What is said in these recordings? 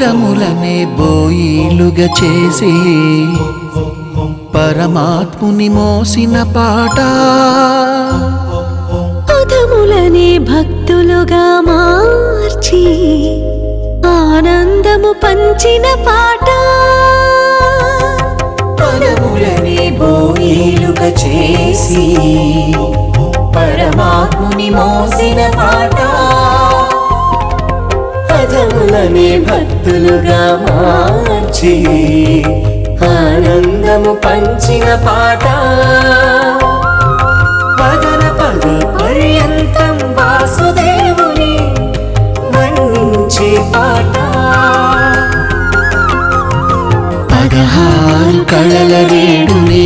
పదములనే బోయిలుగా చేసి పరమాత్ముని మోసిన పాట పదములనే భక్తులుగా మార్చి ఆనందము పంచిన పాట పదములని బోయిలుగా చేసి పరమాత్ముని మోసిన పాట పదములని భక్తులుగా మార్చి ఆనందము పంచిన పాట పదన పద పర్యంతం వాసుదేవుని వర్ణించే పాట పదహారు కళల రేడుని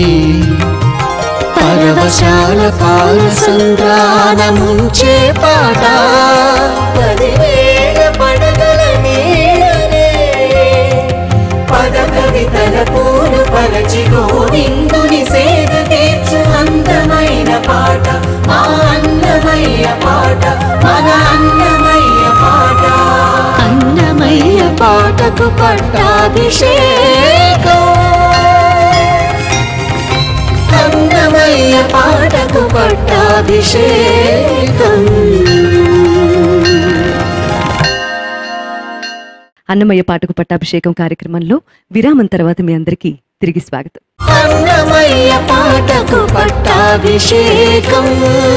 పరవశాల పాల సంద్రాన ముంచే పాట పదివేల పడగల నీడనే పద కవితల పూలు పరచి గోవిందుని సేద తీర్చు అందమైన పాట మా అన్నమయ్య పాట మన అన్నమయ్య పాట అన్నమయ్య పాటకు పట్టాభిషేకం అన్నమయ్య పాటకు పట్టాభిషేకం అన్నమయ్య పాటకు పట్టాభిషేకం కార్యక్రమంలో విరామం తర్వాత మీ అందరికీ తిరిగి స్వాగతం అన్నమయ్య పాటకు పట్టాభిషేకం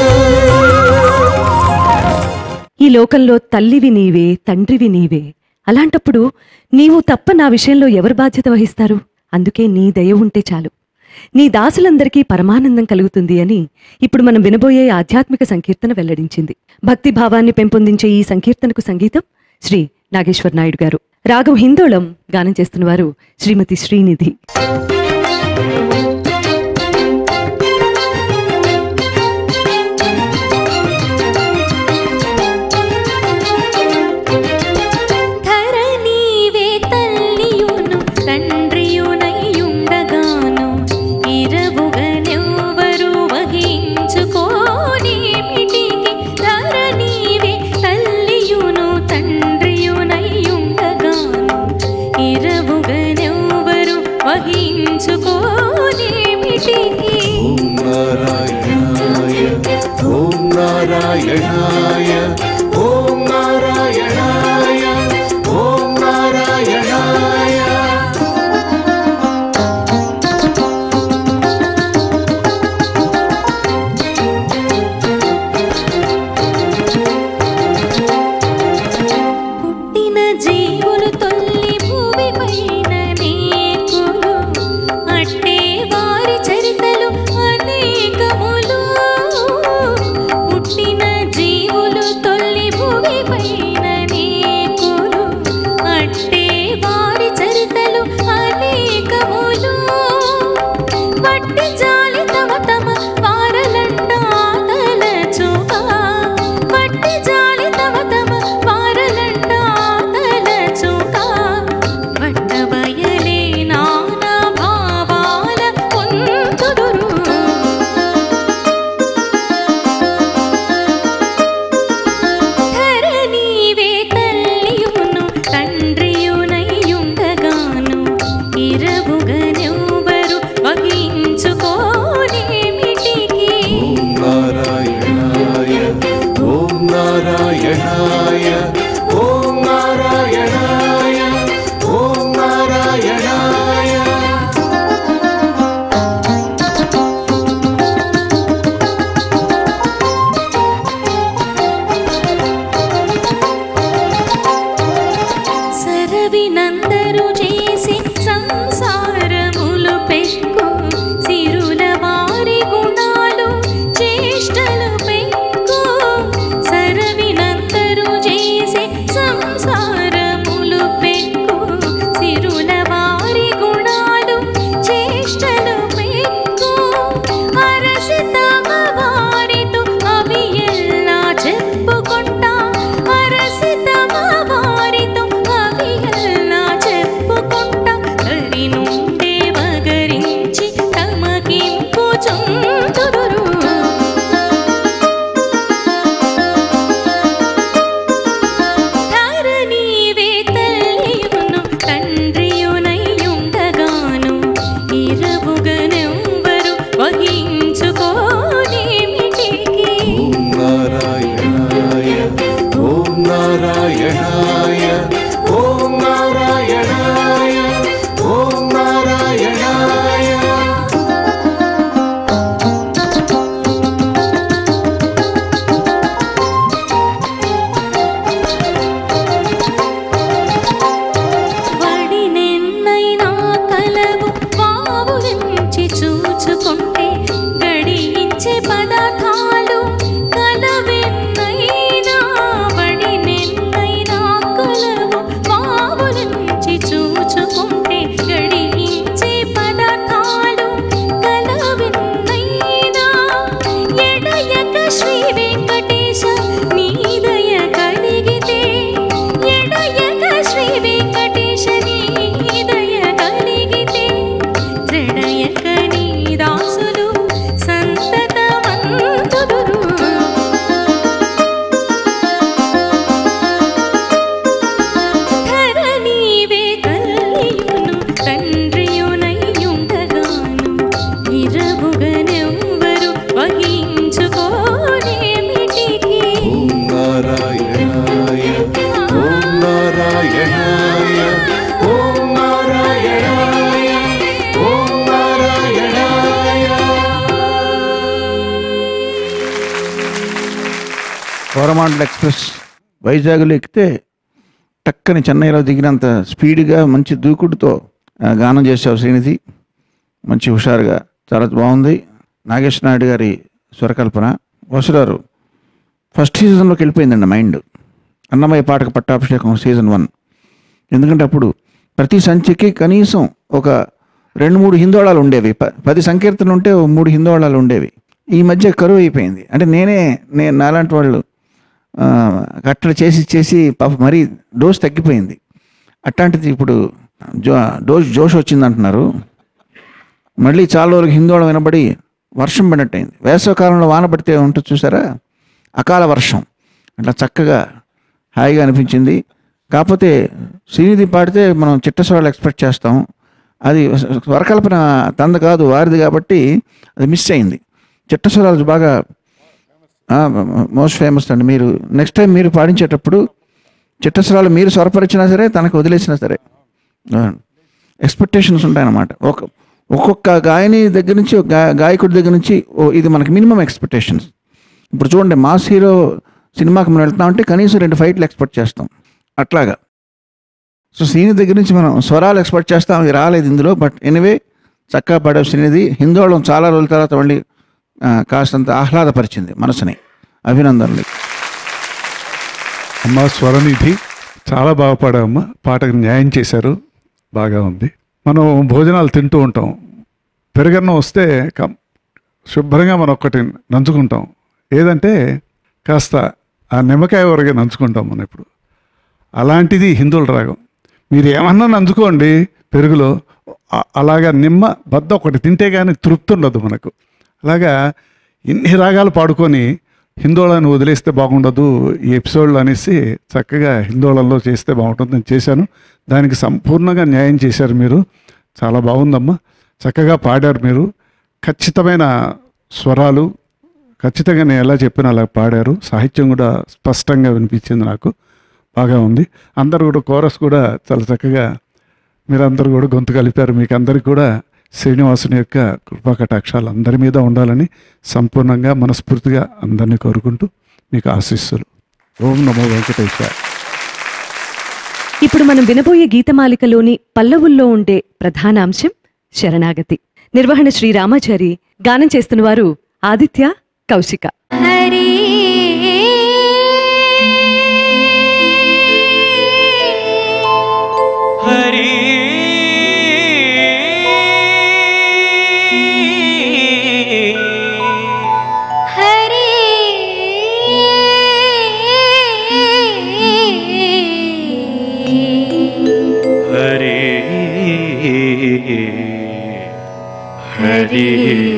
ఈ లోకంలో తల్లివి నీవే తండ్రివి నీవే అలాంటప్పుడు నీవు తప్ప నా విషయంలో ఎవరు బాధ్యత వహిస్తారు అందుకే నీ దయ ఉంటే చాలు నీ దాసులందరికీ పరమానందం కలుగుతుంది అని ఇప్పుడు మనం వినబోయే ఆధ్యాత్మిక సంకీర్తన వెల్లడించింది భక్తి భావాన్ని పెంపొందించే ఈ సంకీర్తనకు సంగీతం శ్రీ నాగేశ్వర్ నాయుడు గారు రాగం హిందోళం గానం చేస్తున్నవారు శ్రీమతి శ్రీనిధి ధర నీవే తల్లియును తండ్రియునయ్యుండగాను ఇరవుగనెవ్వరు వహించుకోనేమిటికి ధర నీవే తల్లియును తండ్రియునయ్యుండగాను ఇరవుగనెవ్వరు వహించుకోనేమిటికి ఓం నారాయణాయ ఓం నారాయణాయ ఓం నారాయణాయ పుట్టిన జీవులు తొల్లి భూమి పైన నీకులు అట్టే వారి చరితలు అనేకములు పుట్టిన జీవులు తొల్లి భూమి పైన నీకులు అట్టే వారి చరితలు అనేకములు పట్టి జాలి తమ తమ వారలంటా తలచుగా పట్టి జాలి తమ తమ వారలంటా తలచుగా పట్ట బయలే నానా భావాల పొందుదురు ధర నీవే తల్లియును తండ్రియునయ్యుండగాను ఇరవుగనెవ్వరు వహించుకో బహుగనెవ్వరు వహించుకోనేమిటికి ఓం నారాయణాయ ఓం నారాయణాయ ఓం నారాయణాయ ఓం నారాయణాయ కోరమాండల్ ఎక్స్ప్రెస్ వైజాగ్లో ఎక్కితే టక్కని చెన్నైలో దిగినంత స్పీడ్గా మంచి దూకుడుతో ఆ, గానం చేసావు శ్రీనిధి మంచి హుషారుగా చాలా బాగుంది నాగేశ్వర నాయుడు గారి స్వరకల్పన వసురారు ఫస్ట్ సీజన్లోకి వెళ్ళిపోయిందండి మైండ్ అన్నమయ్య పాటకు పట్టాభిషేకం సీజన్ వన్ ఎందుకంటే అప్పుడు ప్రతి సంచికి కనీసం ఒక రెండు మూడు హిందోళాలు ఉండేవి ప- పది సంకీర్తనలు ఉంటే ఓ మూడు హిందోళాలు ఉండేవి ఈ మధ్య కరువు అయిపోయింది అంటే నేనే నేను నాలాంటి వాళ్ళు ఆ, కట్టడి చేసి చేసి పాప మరీ డోస్ తగ్గిపోయింది అట్లాంటిది ఇప్పుడు జో డోస్ జోష్ వచ్చింది అంటున్నారు మళ్ళీ చాలా రోజులకు హిందోళం వినబడి వర్షం పడినట్టయింది వేసవకాలంలో వాన పడితే ఉంటుంది చూసారా అకాల వర్షం అట్లా చక్కగా హాయిగా అనిపించింది కాకపోతే శ్రీనిధి పాడితే మనం చిట్టస్వరాలు ఎక్స్పెక్ట్ చేస్తాం అది స్వరకల్పన తంద కాదు వారిది కాబట్టి అది మిస్ అయింది చిట్టస్వరాలు బాగా మోస్ట్ ఫేమస్ అండి మీరు నెక్స్ట్ టైం మీరు పాడించేటప్పుడు చిట్టస్వరాలు మీరు స్వరపరిచినా సరే తనకు వదిలేసినా సరే ఎక్స్పెక్టేషన్స్ ఉంటాయన్నమాట ఒక ఒక్కొక్క గాయని దగ్గర నుంచి ఒక గా- గాయకుడి దగ్గర నుంచి ఓ ఇది మనకి మినిమం ఎక్స్పెక్టేషన్స్ ఇప్పుడు చూడండి మాస్ హీరో సినిమాకి మనం వెళ్తామంటే కనీసం రెండు ఫైట్లు ఎక్స్పెక్ట్ చేస్తాం అట్లాగా సో శ్రీని దగ్గర నుంచి మనం స్వరాలు ఎక్స్పెక్ట్ చేస్తాం అవి రాలేదు ఇందులో బట్ ఎనివే చక్కగా పడే శ్రీనిధి హిందోళం చాలా రోజుల తర్వాత మళ్ళీ ఆ, కాస్తంత ఆహ్లాదపరిచింది మనసుని అభినందనలు అమ్మ స్వరనిధి చాలా బాగా పాడావమ్మ పాటకు న్యాయం చేశారు బాగా ఉంది మనం భోజనాలు తింటూ ఉంటాం పెరుగన్నం వస్తే కం- శుభ్రంగా మనం ఒక్కటి నంచుకుంటాం ఏదంటే కాస్త ఆ నిమ్మకాయ వరకే నంచుకుంటాం మనం ఇప్పుడు అలాంటిది హిందువుల రాగం మీరు ఏమన్నా నంచుకోండి పెరుగులో అ- అలాగా నిమ్మ బద్ద ఒకటి తింటే కానీ తృప్తి ఉండదు మనకు అలాగా ఇన్ని రాగాలు పాడుకొని హిందోళాన్ని వదిలేస్తే బాగుండదు ఈ ఎపిసోడ్లో అనేసి చక్కగా హిందోళంలో చేస్తే బాగుంటుంది నేను చేశాను దానికి సంపూర్ణంగా న్యాయం చేశారు మీరు చాలా బాగుందమ్మా చక్కగా పాడారు మీరు ఖచ్చితమైన స్వరాలు ఖచ్చితంగా నేను ఎలా చెప్పినా అలా పాడారు సాహిత్యం కూడా స్పష్టంగా వినిపించింది నాకు బాగా ఉంది అందరు కూడా కోరస్ కూడా చాలా చక్కగా మీరందరూ కూడా గొంతు కలిపారు మీకు అందరికి కూడా శ్రీనివాసుని యొక్క కృపా కటాక్షాలు అందరి మీద ఉండాలని సంపూర్ణంగా మనస్ఫూర్తిగా అందరినీ కోరుకుంటూ మీకు ఆశీస్సులు ఓం నమో వెంకటేశ్వర ఇప్పుడు మనం వినబోయే గీతమాలికలోని పల్లవుల్లో ఉండే ప్రధాన అంశం శరణాగతి నిర్వహణ శ్రీ రామాచారి గానం చేస్తున్న వారు ఆదిత్య కౌశిక హరి హరి హరి హరి హరి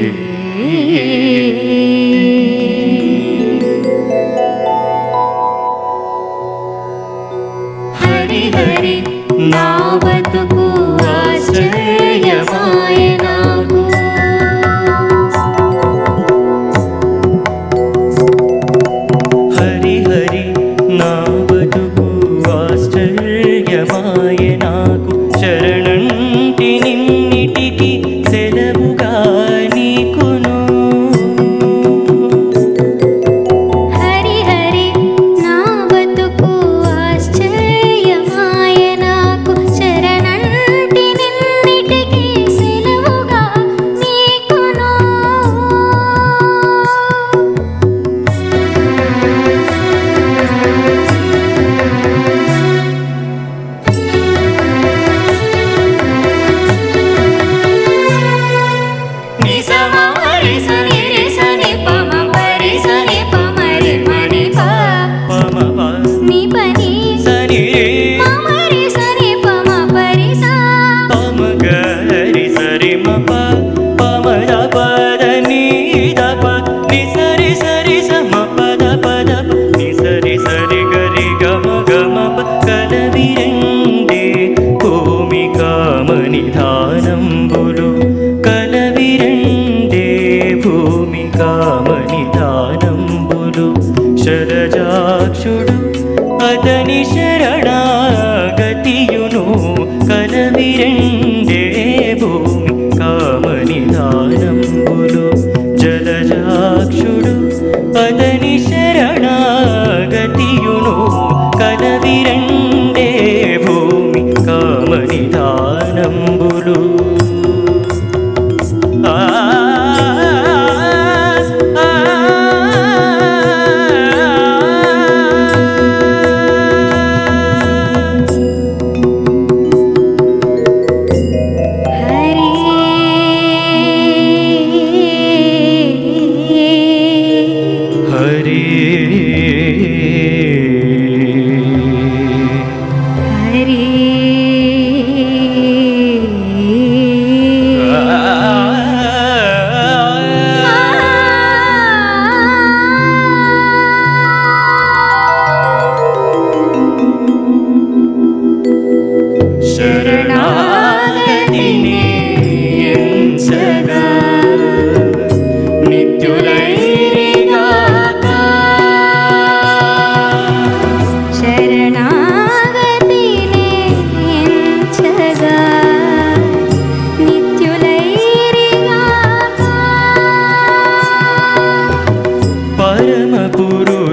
హరి హరి నా బతుకు ఆశ్చర్యమాయ నాకు హరి హరి నా బతుకు ఆశ్చర్యమాయ నాకు శరణంటి నిన్నిటికి సెలవుగా నీకును హరి హరి నా బతుకు ఆశ్చర్యమాయ నాకు శరణంటి నిన్నిటికి సెలవుగా నీకును నిజమ మరి సని రి సని పమ పరి సని పమ రి మణి ప పమ ప ని పని సని మమ రి సని పమ పరి సా పమ గరి సరి మ ప పమ ద పద ని ద ప ని సరి సరి స మ పద పద ప ని సరి సరి గరి గమ గమ ప కలవిరండే భూమికామని ధానంబులు కలవిరండే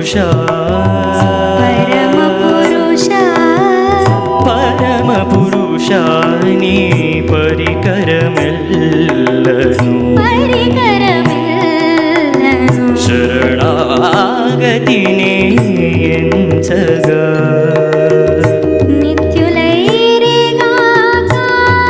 పరమ పురుష పరమ పురుషాని పరికరమెల్లను పరికరమెల్లను శరణాగతినే ఎంచగా నిత్యులైరేగాక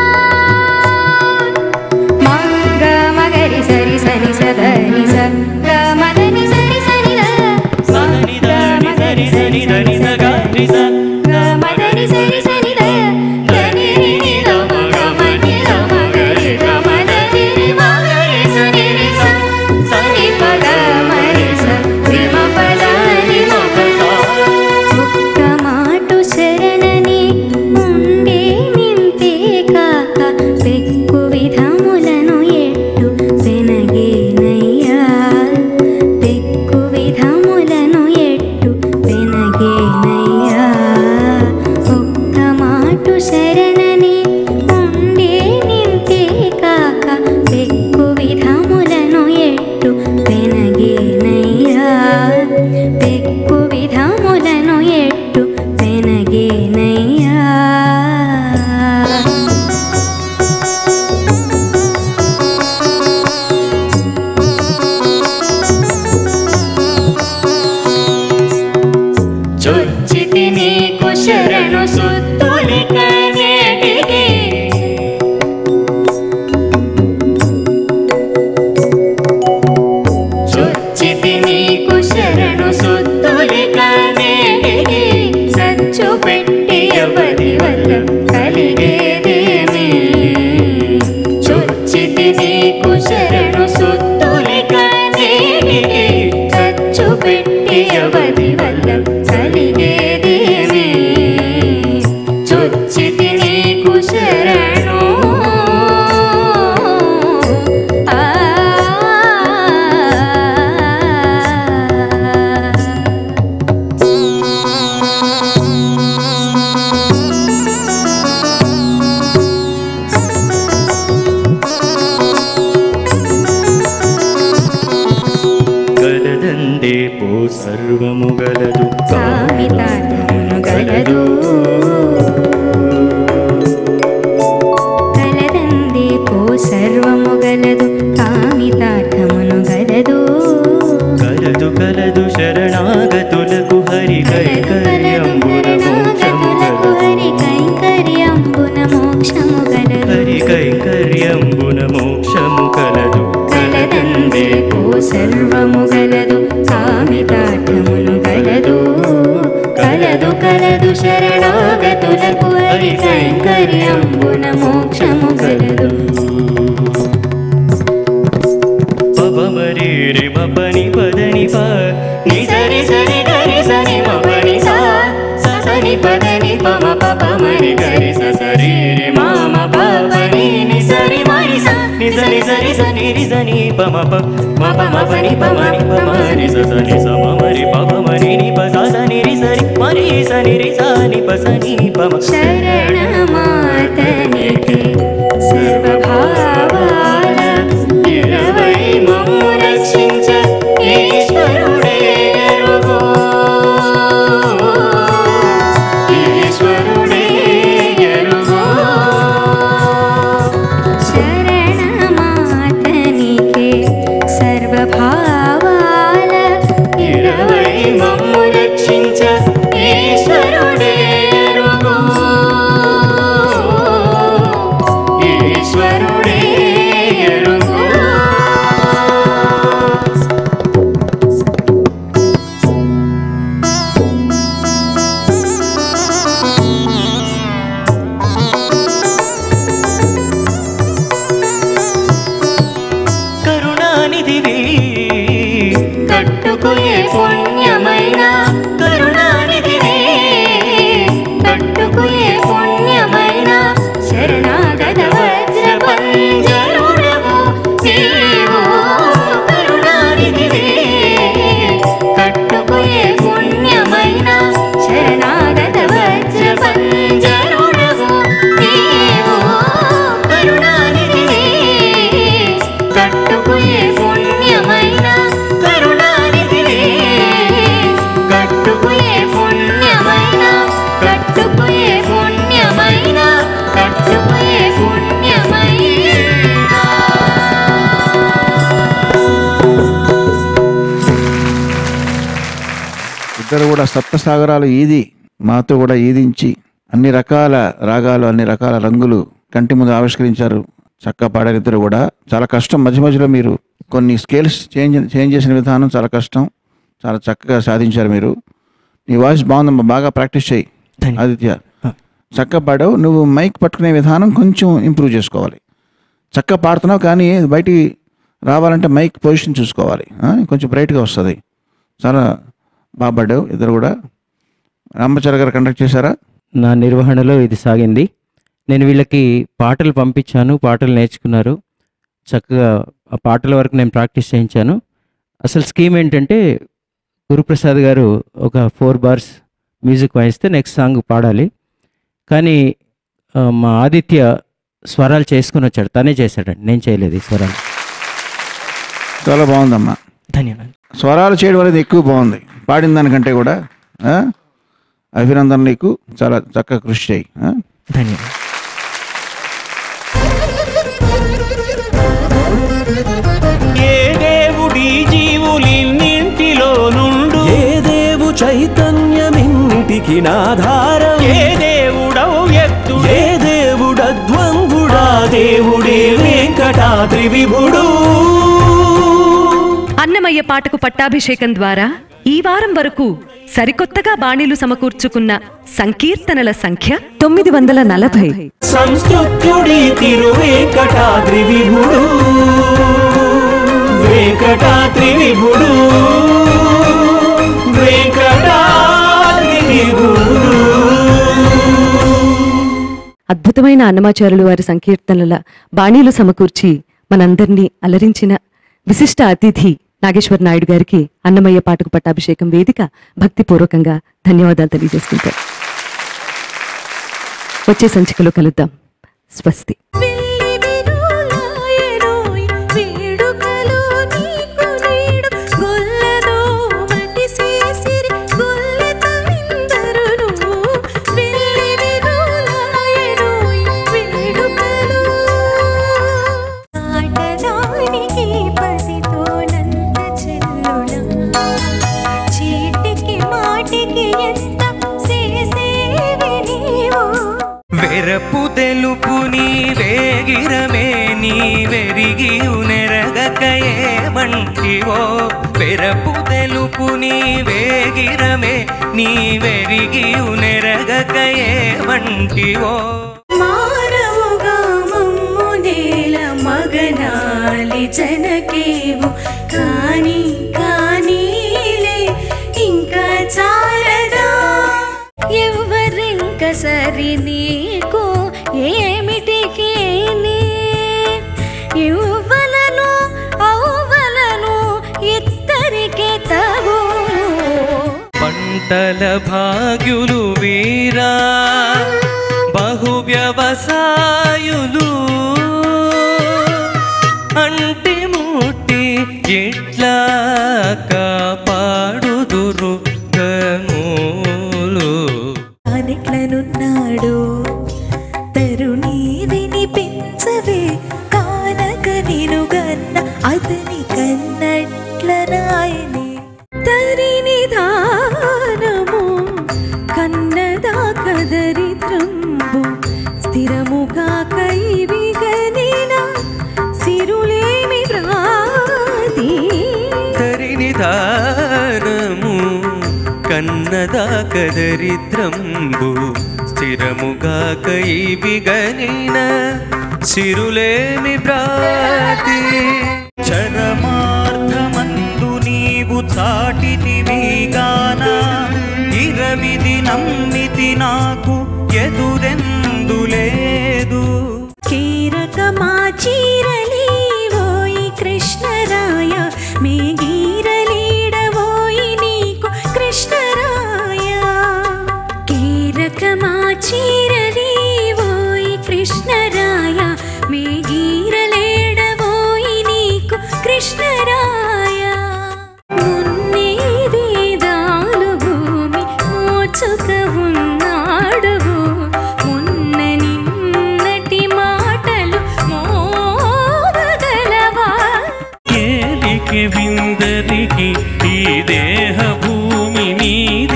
మగ మగరి సరి సని సదని స గ మదని సరి సని ద సని దని సరి సని దని స గ రి స గ మదని సరి సని ద దని రి ని ద మ గ మ ని ద మ గ రి ద మ ద ని రి మ గ రి స ని రి స స ని ప గ మ రి స రి మ ప ద ని మ ప స ఒక్క మాటు శరణని ఉండే నింతే కాక పెక్కు విధములను ఎట్టు పెనగేనయ్యా పెక్కు విధములను ఎట్టు పెనగేనయ్యా ఒక్క మాటు శరణని ఉండే నింతే కాక పెక్కు విధములను ఎట్టు పెనగేనయ్యా పెక్కు విధములను ఎట్టు పెనగేనయ్యా చొచ్చితి నీకు శరణు సుత్తులిక నేటికి చొచ్చితి నీకు శరణు సుత్తులిక నేటికి సచ్చు పెట్టి ఎవరి వల్ల కలిగేదేమి చొచ్చితి నీకు శరణు సుత్తులిక నేటికి సచ్చు పెట్టి ఎవరి వల్ల కలిగేదేమి చొచ్చితి నీకు శరణు ఆ గలదందే పో సర్వము గలదు కామితార్థమును గలదు కలదందే పో సర్వము గలదు కామితార్థమును గలదు కలదు కలదు శరణాగతులకు హరి కలదు కలదు కైకర్యంబున శరణాగతులకు హరి కైంకర్యంబున మోక్షము గలదు హరి కైంకర్యంబున మోక్షము కలదు కలదందే పో సర్వము గలదు కామితార్థమును గలదు కలదు కలదు శరణాగతులకు హరి కైంకర్యంబున మోక్షము గలదు పవ మరి రి పని పదని ప ని సరి సరి గరి సని మ పని సా స సని పదని పమ పప మరి గరి స సరి రి మా మ ప పని ని సరి మరి స ని సరి సరి స ని రి స ని ప మ ప మ ప మ ప ని ప మ ని ప మ రి స స ని స మ మ రి ప ప మ ని ని ప స స ని రి స రి మ రి స ని రి స ని ప స ని ప మ శరణమాతనికి సర్వభావాల ఇరవై మమ్ము రక్షించ ఈశ్వరుడే ఎరుగో ఈశ్వరుడే ఎరుగో శరణమాతనికి సర్వభావాల ఇరవై మమ్ము రక్షించ ఈశ్వరుడే ఎరుగో ఇద్దరు కూడా సప్తసాగరాలు ఈది మాతో కూడా ఈదించి అన్ని రకాల రాగాలు అన్ని రకాల రంగులు కంటి ముందు ఆవిష్కరించారు చక్కగా పాడారు ఇద్దరు కూడా చాలా కష్టం మధ్య మధ్యలో మీరు కొన్ని స్కేల్స్ చేంజ్ చేంజ్ చేసిన విధానం చాలా కష్టం చాలా చక్కగా సాధించారు మీరు నీ వాయిస్ బాగుందమ్మా బాగా ప్రాక్టీస్ చేయి ధన్య- ఆదిత్య ఆ. చక్కగా పాడావు నువ్వు మైక్ పట్టుకునే విధానం కొంచెం ఇంప్రూవ్ చేసుకోవాలి చక్కగా పాడుతున్నావు కానీ బయటికి రావాలంటే మైక్ పొజిషన్ చూసుకోవాలి ఆ? కొంచెం బ్రైట్గా వస్తుంది చాలా బాగా పాడావు ఇద్దరు కూడా రామచారి గారు కండక్ట్ చేశారా నా నిర్వహణలో ఇది సాగింది నేను వీళ్ళకి పాటలు పంపించాను పాటలు నేర్చుకున్నారు చక్కగా ఆ పాటల వరకు నేను ప్రాక్టీస్ చేయించాను అసలు స్కీమ్ ఏంటంటే గురుప్రసాద్ గారు ఒక ఫోర్ బార్స్ మ్యూజిక్ వాయిస్తే నెక్స్ట్ సాంగ్ పాడాలి కానీ ఆ, మా ఆదిత్య స్వరాలు చేసుకుని వచ్చాడు తనే చేశాడండి నేను చేయలేదు ఈ స్వరాలు చాలా బాగుందమ్మా ధన్యవాదాలు స్వరాలు చేయడం అనేది ఎక్కువ బాగుంది పాడిన దానికంటే కూడా ఆ? అభినందనలు నీకు చాలా చక్కగా కృషి చేయి ఆ? ధన్యవాదాలు ఏ దేవుడి జీవులిన్నింటిలో నుండు ఏ దేవు చైతన్యమిన్నిటికి నాధారం ఏ దేవుడవు ఎత్తు ఏ దేవుడద్వంగుడా దేవుడే వెంకటాద్రి విభుడు అన్నమయ్య పాటకు పట్టాభిషేకం ద్వారా ఈ వారం వరకు సరికొత్తగా బాణీలు సమకూర్చుకున్న సంకీర్తనల సంఖ్య తొమ్మిది వందల నలభై సంస్కృత్యుడి తిరు వెంకటాద్రి విభుడు వెంకటాద్రి విభుడు వెంకటాద్రి విభుడు అద్భుతమైన అన్నమాచారులు వారి సంకీర్తనల బాణీలు సమకూర్చి మనందరినీ అలరించిన విశిష్ట అతిథి నాగేశ్వర నాయుడు గారికి అన్నమయ్య పాటకు పట్టాభిషేకం వేదిక భక్తిపూర్వకంగా ధన్యవాదాలు తెలియజేసుకుంటారు వచ్చే సంచికలో కలుద్దాం స్వస్తి వేడుకలు నీకు నేడు గొల్లదో మటి చేసిరి గొల్లతమిందరును వెళ్ళి విరులాయనోయ్ వేడుకలు ఆటదానికి పసితో నంద చెల్లుడా చీటికి మాటికి ఎంత చేసేవి నీవు వెరపు తెలుపు నీ వేగిరమే నీ వెరిగి నెరగకయే వంటివో వెరపు తెలుపు నీ వేగిరమే నీ వెరిగి నెరగకయే వంటివో మానవుగా మమ్ము నేల మగనాలి జనకేవు కాని కానీలే ఇంకా చాలదా ఎవరింక సరి నీకు ఏమిటికి ఇవ్వలను ఔవలను ఇద్దరికి తగును పంటల భాగ్యులు వీరా బహు వ్యవసాయులు అంటి ముట్టి ఎట్లా కాపాడుదురు కనులు అదిట్లనున్నాడు తరుణి వినిపించవే కానక నేను గన్న అతని కన్నట్ల నాయనే తరిని దానము కన్నదా కదరిద్రంబు స్థిరముగా కైవిగనిన సిరులేమి వ్రాది తరిని దానము కన్నదా కదరిద్రంబు స్థిరముగా కైవిగనిన సిరులేమి ప్రాతి చరమార్థమందు నీవు చాటితివి గాన ఇరవిది నమ్మితి నాకు ఎదురెందు లేదు కీరక మా చీరలీవోయి కృష్ణరాయ మీ గీరలీడవోయి నీకు కృష్ణరాయ కీరక మా చీరలీవోయి కృష్ణరాయ మీ గీరలేడవోయి నీకు కృష్ణరాయ మున్నే వేదాలు భూమి మోచుక ఉన్నాడువు మున్న నిన్నటి మాటలు మోగలవా ఏలికి విందరికి ఈ దేహ భూమి నీ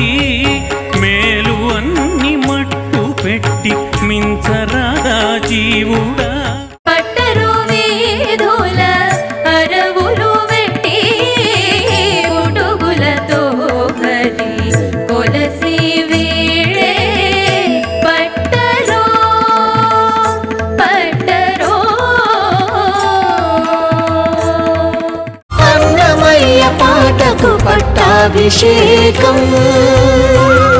పాటకు పట్టాభిషేకం